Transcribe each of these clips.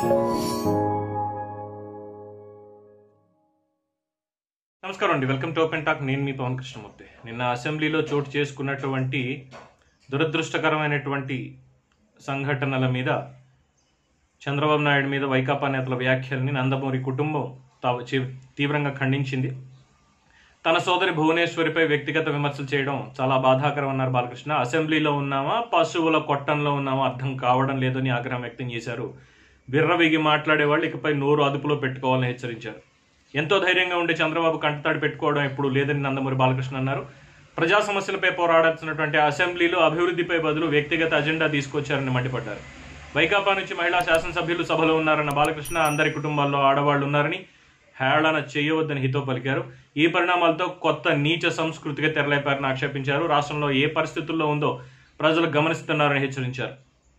నమస్కారం అండి welcome to open talk నేను మీ పవన్ కృష్ణమూర్తి నిన్న అసెంబ్లీలో చోటు చేసుకున్నటువంటి దురదృష్టకరమైనటువంటి సంఘటనల మీద చంద్రబాబు నాయుడు మీద వైకాపా నేతల వ్యాఖ్యల్ని నందమూరి కుటుంబం తావ- చే- తీవ్రంగా ఖండించింది తన సోదరి భువనేశ్వరిపై వ్యక్తిగత విమర్శలు చేయడం చాలా బాధాకరం అన్నారు బాలకృష్ణ అసెంబ్లీలో ఉన్నామా పశువుల కొట్టంలో ఉన్నామా అర్థం కావడం లేదని ఆగ్రహం వ్యక్తం చేశారు బిర్రవిగి మాట్లాడే వాళ్ళు ఇకపై నోరు అదుపులో పెట్టుకోవాలని హెచ్చరించారు ఎంతో ధైర్యంగా ఉండే చంద్రబాబు కంటతాడి పెట్టుకోవడం ఎప్పుడు లేదని నందమూరి బాలకృష్ణ అన్నారు ప్రజా సమస్యలపై పోరాడాల్సినటువంటి అసెంబ్లీలో అభివృద్ధిపై బదులు వ్యక్తిగత అజెండా తీసుకొచ్చారని మండిపడ్డారు వైకాపా నుంచి మహిళా శాసనసభ్యులు సభలో ఉన్నారన్న బాలకృష్ణ అందరి కుటుంబాల్లో ఆడవాళ్లు ఉన్నారని హేళన చేయవద్దని హితో పలికారు ఈ పరిణామాలతో కొత్త నీచ సంస్కృతిగా తెరలేపారని ఆక్షేపించారు రాష్ట్రంలో ఏ పరిస్థితుల్లో ఉందో ప్రజలు గమనిస్తున్నారని హెచ్చరించారు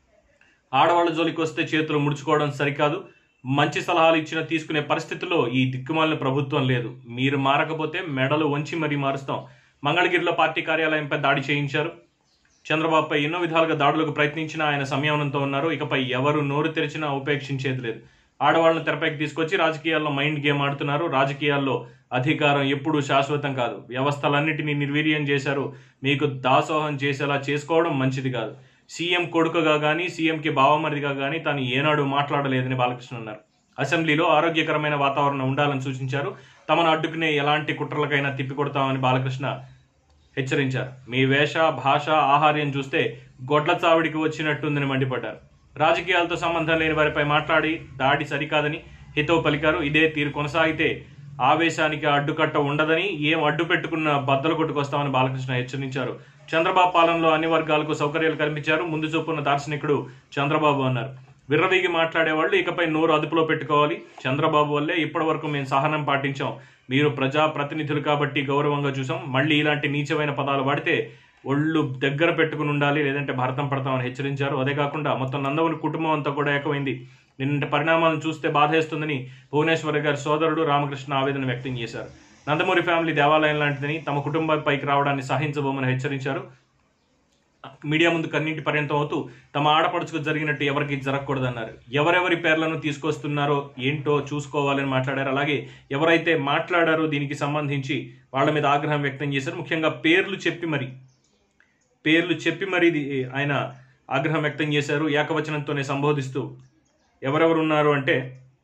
ఆడవాళ్ళ జోలికి వస్తే చేతులు ముడుచుకోవడం సరికాదు మంచి సలహాలు ఇచ్చినా తీసుకునే పరిస్థితిలో ఈ దిక్కుమాలిన ప్రభుత్వం లేదు మీరు మారకపోతే మెడలు వంచి మరీ మారుస్తాం మంగళగిరిలో పార్టీ కార్యాలయంపై దాడి చేయించారు చంద్రబాబుపై ఎన్నో విధాలుగా దాడులకు ప్రయత్నించినా ఆయన సంయమనంతో ఉన్నారు ఇకపై ఎవరు నోరు తెరిచినా ఉపేక్షించేది లేదు ఆడవాళ్ళను తెరపైకి తీసుకొచ్చి రాజకీయాల్లో మైండ్ గేమ్ ఆడుతున్నారు రాజకీయాల్లో అధికారం ఎప్పుడూ శాశ్వతం కాదు వ్యవస్థలన్నిటినీ నిర్వీర్యం చేశారు మీకు దాసోహం చేసేలా చేసుకోవడం మంచిది కాదు సీఎం కొడుకుగా కానీ సీఎంకి బావమరిదిగా కానీ తాను ఏనాడు మాట్లాడలేదని బాలకృష్ణ అన్నారు అసెంబ్లీలో ఆరోగ్యకరమైన వాతావరణం ఉండాలని సూచించారు తమను అడ్డుకునే ఎలాంటి కుట్రలకైనా తిప్పికొడతామని బాలకృష్ణ హెచ్చరించారు మీ వేష భాష ఆహార్యం చూస్తే గొడ్ల చావిడికి వచ్చినట్టుందని మండిపడ్డారు రాజకీయాలతో సంబంధం లేని వారిపై మాట్లాడి దాడి సరికాదని హితవు పలికారు ఇదే తీరు కొనసాగితే ఆవేశానికి అడ్డుకట్ట ఉండదని ఏం అడ్డు పెట్టుకున్న బద్దలు కొట్టుకొస్తామని బాలకృష్ణ హెచ్చరించారు చంద్రబాబు పాలనలో అన్ని వర్గాలకు సౌకర్యాలు కల్పించారు ముందు చూపున్న దార్శనికుడు చంద్రబాబు అన్నారు విర్రవీగి మాట్లాడే వాళ్ళు ఇకపై నోరు అదుపులో పెట్టుకోవాలి చంద్రబాబు వల్లే ఇప్పటి వరకు మేము సహనం పాటించాం మీరు ప్రజా ప్రతినిధులు కాబట్టి గౌరవంగా చూసాం మళ్ళీ ఇలాంటి నీచమైన పదాలు వాడితే ఒళ్ళు దగ్గర పెట్టుకుని ఉండాలి లేదంటే భరతం పడతామని హెచ్చరించారు అదే కాకుండా మొత్తం నందమూరి కుటుంబం అంతా కూడా ఏకమైంది నిన్నటి పరిణామాలను చూస్తే బాధేస్తుందని భువనేశ్వరి గారి సోదరుడు రామకృష్ణ ఆవేదన వ్యక్తం చేశారు నందమూరి ఫ్యామిలీ దేవాలయం లాంటిదని తమ కుటుంబంపైకి రావడాన్ని సహించబోమని హెచ్చరించారు మీడియా ముందు కన్నింటి పర్యంతం అవుతూ తమ ఆడపడుచుకు జరిగినట్టు ఎవరికి జరగకూడదన్నారు ఎవరెవరి పేర్లను తీసుకొస్తున్నారో ఏంటో చూసుకోవాలని మాట్లాడారు అలాగే ఎవరైతే మాట్లాడారో దీనికి సంబంధించి వాళ్ళ మీద ఆగ్రహం వ్యక్తం చేశారు ముఖ్యంగా పేర్లు చెప్పి మరి పేర్లు చెప్పి మరి ఇది ఆయన ఆగ్రహం వ్యక్తం చేశారు ఏకవచనంతోనే సంబోధిస్తూ ఎవరెవరు ఉన్నారు అంటే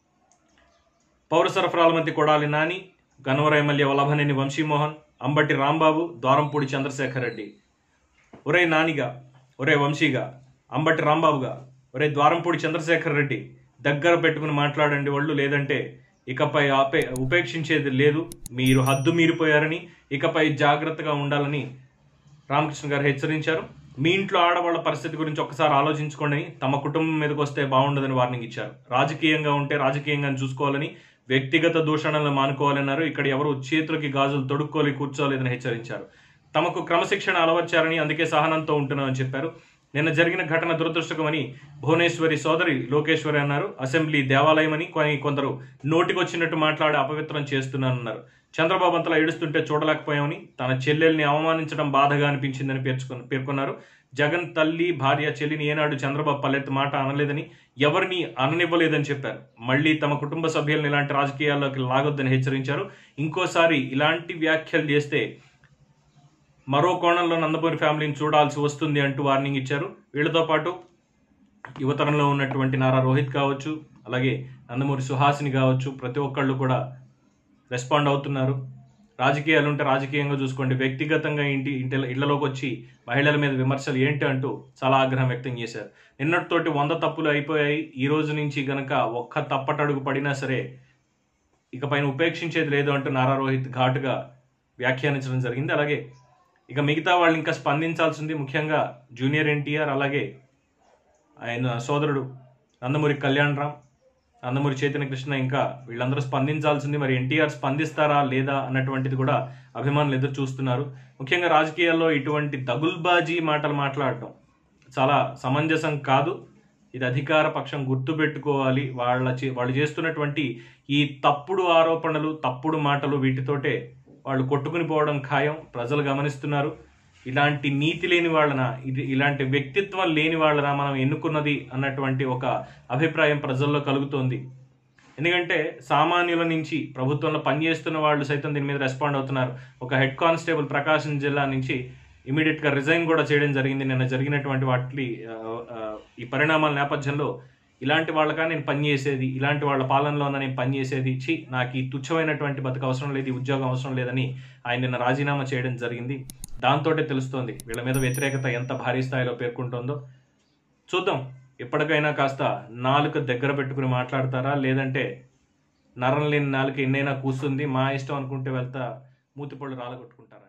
పౌర సరఫరాల మంత్రి కొడాలి నాని గన్నవర ఎమ్మెల్యే వల్లభనేని వంశీమోహన్ అంబటి రాంబాబు ద్వారంపూడి చంద్రశేఖర్ రెడ్డి ఒరే నానిగా ఒరే వంశీగా అంబటి రాంబాబుగా ఒరే ద్వారంపూడి చంద్రశేఖర్ రెడ్డి దగ్గర పెట్టుకుని మాట్లాడండి వాళ్ళు లేదంటే ఇకపై ఆపే ఉపేక్షించేది లేదు మీరు హద్దు మీరిపోయారని ఇకపై జాగ్రత్తగా ఉండాలని రామకృష్ణ గారు హెచ్చరించారు మీ ఇంట్లో ఆడవాళ్ళ పరిస్థితి గురించి ఒక్కసారి ఆలోచించుకోండి తమ కుటుంబం మీదకి వస్తే బాగుండదని వార్నింగ్ ఇచ్చారు రాజకీయంగా ఉంటే రాజకీయంగా చూసుకోవాలని వ్యక్తిగత దూషణలను మానుకోవాలన్నారు ఇక్కడ ఎవరు చేతులకి గాజులు తొడుక్కోలి కూర్చోలేదని హెచ్చరించారు తమకు క్రమశిక్షణ అలవర్చారని అందుకే సహనంతో ఉంటున్నామని చెప్పారు నిన్న జరిగిన ఘటన దురదృష్టకమని భువనేశ్వరి సోదరి లోకేశ్వరి అన్నారు అసెంబ్లీ దేవాలయమని కొన్ని కొందరు నోటికొచ్చినట్టు మాట్లాడి అపవిత్రం చేస్తున్నారన్నారు చంద్రబాబు అంతలా ఏడుస్తుంటే చూడలేకపోయామని తన చెల్లెల్ని అవమానించడం బాధగా అనిపించిందని పేర్చుకున్న పేర్కొన్నారు జగన్ తల్లి భార్య చెల్లిని ఏనాడు చంద్రబాబు పల్లెత్తు మాట అనలేదని ఎవరిని అననివ్వలేదని చెప్పారు మళ్ళీ తమ కుటుంబ సభ్యులను ఇలాంటి రాజకీయాల్లోకి లాగొద్దని హెచ్చరించారు ఇంకోసారి ఇలాంటి వ్యాఖ్యలు చేస్తే మరో కోణంలో నందమూరి ఫ్యామిలీని చూడాల్సి వస్తుంది అంటూ వార్నింగ్ ఇచ్చారు వీళ్ళతో పాటు యువతరంలో ఉన్నటువంటి నారా రోహిత్ కావచ్చు అలాగే నందమూరి సుహాసిని కావచ్చు ప్రతి ఒక్కళ్ళు కూడా రెస్పాండ్ అవుతున్నారు రాజకీయాలు ఉంటే రాజకీయంగా చూసుకోండి వ్యక్తిగతంగా ఇంటి ఇంటి ఇళ్లలోకి వచ్చి మహిళల మీద విమర్శలు ఏంటి అంటూ చాలా ఆగ్రహం వ్యక్తం చేశారు నిన్నటితోటి వంద తప్పులు అయిపోయాయి ఈ రోజు నుంచి గనక ఒక్క తప్పటడుగు పడినా సరే ఇక పైన ఉపేక్షించేది లేదు అంటూ నారా రోహిత్ ఘాటుగా వ్యాఖ్యానించడం జరిగింది అలాగే ఇక మిగతా వాళ్ళు ఇంకా స్పందించాల్సింది ముఖ్యంగా జూనియర్ ఎన్టీఆర్ అలాగే ఆయన సోదరుడు నందమూరి కళ్యాణ్ రామ్ నందమూరి చైతన్య కృష్ణ ఇంకా వీళ్ళందరూ స్పందించాల్సింది మరి ఎన్టీఆర్ స్పందిస్తారా లేదా అన్నటువంటిది కూడా అభిమానులు ఎదురు చూస్తున్నారు ముఖ్యంగా రాజకీయాల్లో ఇటువంటి దగుల్బాజీ మాటలు మాట్లాడటం చాలా సమంజసం కాదు ఇది అధికార పక్షం గుర్తుపెట్టుకోవాలి వాళ్ళ చే- వాళ్ళు చేస్తున్నటువంటి ఈ తప్పుడు ఆరోపణలు తప్పుడు మాటలు వీటితోటే వాళ్ళు కొట్టుకుని పోవడం ఖాయం ప్రజలు గమనిస్తున్నారు ఇలాంటి నీతి లేని వాళ్ళన ఇది ఇలాంటి వ్యక్తిత్వం లేని వాళ్ళన మనం ఎన్నుకున్నది అన్నటువంటి ఒక అభిప్రాయం ప్రజల్లో కలుగుతోంది ఎందుకంటే సామాన్యుల నుంచి ప్రభుత్వంలో పనిచేస్తున్న వాళ్ళు సైతం దీని మీద రెస్పాండ్ అవుతున్నారు ఒక హెడ్ కానిస్టేబుల్ ప్రకాశం జిల్లా నుంచి ఇమీడియట్ గా రిజైన్ కూడా చేయడం జరిగింది నిన్న జరిగినటువంటి వాటి ఆ, ఆ, ఈ పరిణామాల నేపథ్యంలో ఇలాంటి వాళ్ళకా నేను పనిచేసేది ఇలాంటి వాళ్ళ పాలనలో నేను పనిచేసేది చి నాకు ఈ తుచ్చమైనటువంటి బతుకు అవసరం లేదు ఈ ఉద్యోగం అవసరం లేదని ఆయన నిన్న రాజీనామా చేయడం జరిగింది దాంతోటే తెలుస్తోంది వీళ్ళ మీద వ్యతిరేకత ఎంత భారీ స్థాయిలో పేర్కొంటుందో చూద్దాం ఎప్పటికైనా కాస్త నాలుక దగ్గర పెట్టుకుని మాట్లాడతారా లేదంటే నరం లేని నాలుక ఎన్నైనా కూస్తుంది మా ఇష్టం అనుకుంటే వెళ్తా మూతిపళ్ళు రాలగొట్టుకుంటారా